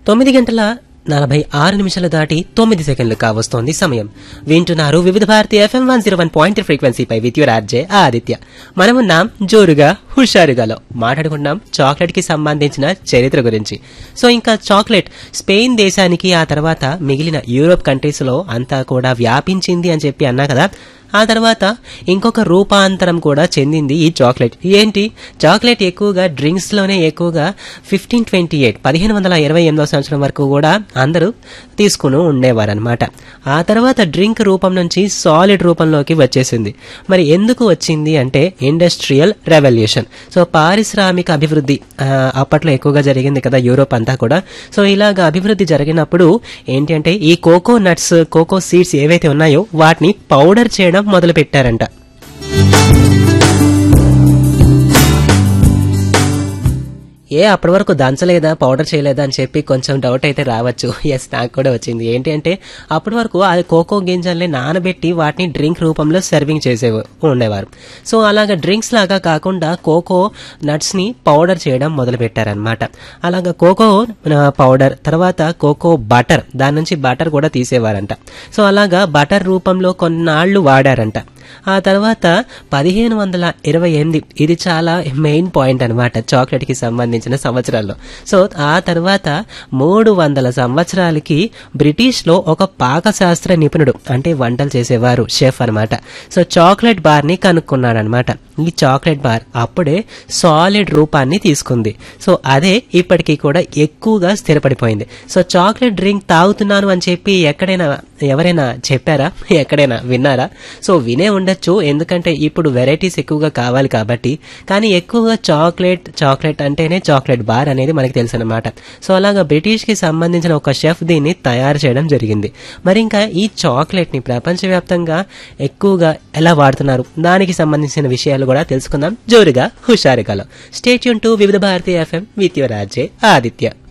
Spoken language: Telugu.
తొమ్మిది గంటల నలభై ఆరు నిమిషాలు దాటి తొమ్మిది సెకండ్లు కావస్తోంది సమయం వింటున్నారు Vividh Bharati FM one zero one point ఫ్రీక్వెన్సీపై విత్ యువర్ ఆర్జే ఆదిత్య మనమున్నాం జోరుగా హుషారుగాలో మాట్లాడుకున్నాం చాక్లెట్ కి సంబంధించిన చరిత్ర గురించి సో ఇంకా చాక్లెట్ స్పెయిన్ దేశానికి ఆ తర్వాత మిగిలిన యూరోప్ కంట్రీస్ లో అంతా కూడా వ్యాపించింది అని చెప్పి అన్నా కదా ఆ తర్వాత ఇంకొక రూపాంతరం కూడా చెందింది ఈ చాక్లెట్ ఏంటి చాక్లెట్ ఎక్కువగా డ్రింక్స్ లోనే ఎక్కువగా ఫిఫ్టీన్ ట్వంటీ ఎయిట్ పదిహేను వందల ఇరవై ఎనిమిదో సంవత్సరం వరకు కూడా అందరూ తీసుకుని ఉండేవారు అనమాట ఆ తర్వాత డ్రింక్ రూపం నుంచి సాలిడ్ రూపంలోకి వచ్చేసింది మరి ఎందుకు వచ్చింది అంటే ఇండస్ట్రియల్ రెవల్యూషన్ సో పారిశ్రామిక అభివృద్ధి ఆ, అప్పట్లో ఎక్కువగా జరిగింది కదా యూరోప్ అంతా కూడా సో ఇలాగ అభివృద్ధి జరిగినప్పుడు ఏంటి అంటే ఈ కోకో నట్స్ కోకో సీడ్స్ ఏవైతే ఉన్నాయో వాటిని పౌడర్ చేయడం మొదలు పెట్టారంట ఏ అప్పటి వరకు దంచలేదా పౌడర్ చేయలేదా అని చెప్పి కొంచెం డౌట్ అయితే రావచ్చు ఎస్ నాకు కూడా వచ్చింది ఏంటి అంటే అప్పటి వరకు ఆ కోకో గింజల్ని నానబెట్టి వాటిని డ్రింక్ రూపంలో సర్వింగ్ చేసే ఉండేవారు సో అలాగా డ్రింక్స్ లాగా కాకుండా కోకో నట్స్ ని పౌడర్ చేయడం మొదలు పెట్టారనమాట అలాగా కోకో ఆ, పౌడర్ తర్వాత కోకో బటర్ దాని నుంచి బటర్ కూడా తీసేవారంట సో అలాగా బటర్ రూపంలో కొన్నాళ్ళు వాడారంట ఆ తర్వాత పదిహేను వందల ఇరవై ఎనిమిది ఇది చాలా మెయిన్ పాయింట్ అనమాట చాక్లెట్ కి సంబంధించిన సంవత్సరాల్లో సో ఆ తర్వాత మూడు వందల సంవత్సరాలకి బ్రిటిష్ లో ఒక పాకశాస్త్ర నిపుణుడు అంటే వంటలు చేసేవారు షెఫ్ అన్నమాట సో చాక్లెట్ బార్ ని కనుక్కున్నాడు అనమాట ఈ చాక్లెట్ బార్ అప్పుడే సాలిడ్ రూపాన్ని తీసుకుంది సో అదే ఇప్పటికీ కూడా ఎక్కువగా స్థిరపడిపోయింది సో చాక్లెట్ డ్రింక్ తాగుతున్నాను అని చెప్పి ఎక్కడైనా ఎవరైనా చెప్పారా ఎక్కడైనా విన్నారా సో వినే ఉండొచ్చు ఎందుకంటే ఇప్పుడు వెరైటీస్ ఎక్కువగా కావాలి కాబట్టి కానీ ఎక్కువగా చాక్లెట్ చాక్లెట్ అంటేనే చాక్లెట్ బార్ అనేది మనకి తెలుసు అనమాట సో అలాగా బ్రిటిష్ కి సంబంధించిన ఒక షెఫ్ దీన్ని తయారు చేయడం జరిగింది మరి ఇంకా ఈ చాక్లెట్ ని ప్రపంచవ్యాప్తంగా ఎక్కువగా ఎలా వాడుతున్నారు దానికి సంబంధించిన విషయాలు కూడా తెలుసుకుందాం జోరుగా హుషారుగాలో స్టేట్యూన్ టు వివిధ భారతీయ FM with your RJ Aditya